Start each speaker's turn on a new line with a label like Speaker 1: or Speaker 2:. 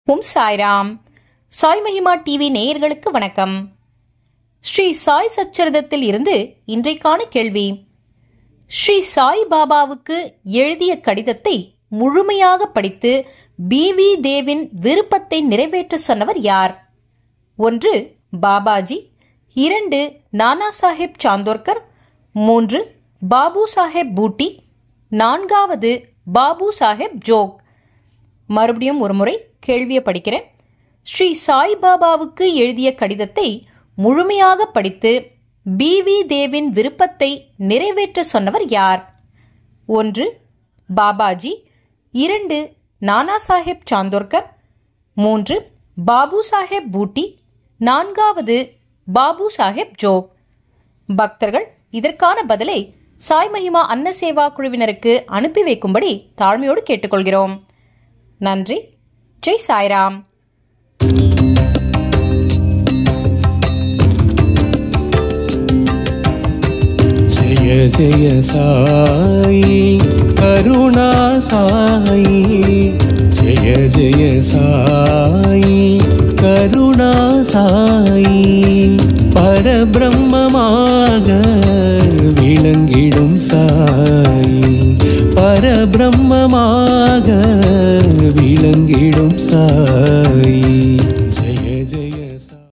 Speaker 1: ஓம் சாய்ராம் சாய் மகிமா டிவி நேயர்களுக்கு வணக்கம் ஸ்ரீ சாய் சச்சரிதத்தில் இருந்து இன்றைக்கான கேள்வி ஸ்ரீ சாய் பாபாவுக்கு எழுதிய கடிதத்தை முழுமையாக படித்து பி வி தேவின் விருப்பத்தை நிறைவேற்ற சொன்னவர் யார் ஒன்று பாபாஜி இரண்டு நானா சாஹேப் சாந்தோர்கர் மூன்று பாபு சாஹேப் பூட்டி நான்காவது பாபு சாஹேப் ஜோக் மறுபடியும் ஒரு முறை கேள்வியை படிக்கிறேன் ஸ்ரீ சாய் பாபாவுக்கு எழுதிய கடிதத்தை முழுமையாக படித்து பி வி தேவின் விருப்பத்தை நிறைவேற்ற சொன்னவர் யார் ஒன்று பாபாஜி இரண்டு நானா சாஹேப் சாந்தோர்கர் மூன்று பாபு சாஹேப் பூட்டி நான்காவது பாபு சாஹேப் ஜோக் பக்தர்கள் இதற்கான பதிலை சாய் மகிமா அன்ன சேவா குழுவினருக்கு அனுப்பி வைக்கும்படி தாழ்மையோடு கேட்டுக்கொள்கிறோம் நன்றி ஜெய் சாய்ராம்
Speaker 2: जय जय साई करुणा साई जय जय साई கருணா சாயி பரபிரம்மமாக விளங்கிடும் சாயி பரபிரம்மமாக விளங்கிடும் சாயி